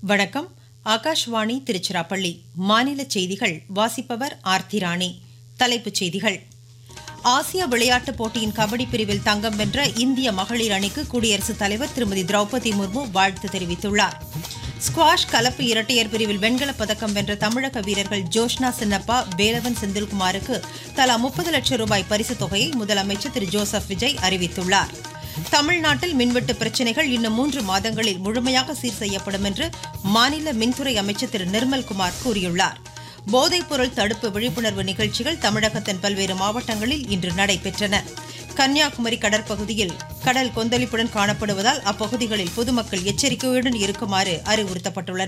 வணக்கம் ஆகாஷ்வாணி திருச்சிராப்பள்ளி மாநில செய்திகள் வாசிப்பவர் ஆர்த்தி ராணி தலைப்புச் செய்திகள் ஆசிய விளையாட்டுப் போட்டியின் கபடி பிரிவில் தங்கம் வென்ற இந்திய மகளிர் அணிக்கு குடியரசுத் தலைவர் திருமதி திரௌபதி முர்மு வாழ்த்து தெரிவித்துள்ளார் ஸ்குவாஷ் கலப்பு இரட்டையர் பிரிவில் வெண்கலப் பதக்கம் வென்ற தமிழக வீரர்கள் ஜோஷ்னா சின்னப்பா வேலவன் செந்தில்குமாருக்கு தலா முப்பது லட்சம் ரூபாய் பரிசுத் தொகையை முதலமைச்சர் திரு ஜோசப் விஜய் அறிவித்துள்ளார் தமிழ்நாட்டில் மின்வெட்டு பிரச்சினைகள் இன்னும் மூன்று மாதங்களில் முழுமையாக சீர் செய்யப்படும் என்று மாநில மின்துறை அமைச்சர் திரு நிர்மல்குமார் கூறியுள்ளார் போதைப்பொருள் தடுப்பு விழிப்புணர்வு நிகழ்ச்சிகள் தமிழகத்தின் பல்வேறு மாவட்டங்களில் இன்று நடைபெற்றன கன்னியாகுமரி கடற்பகுதியில் கடல் கொந்தளிப்புடன் காணப்படுவதால் அப்பகுதிகளில் பொதுமக்கள் எச்சரிக்கையுடன் இருக்குமாறு அறிவுறுத்தப்பட்டுள்ளனர்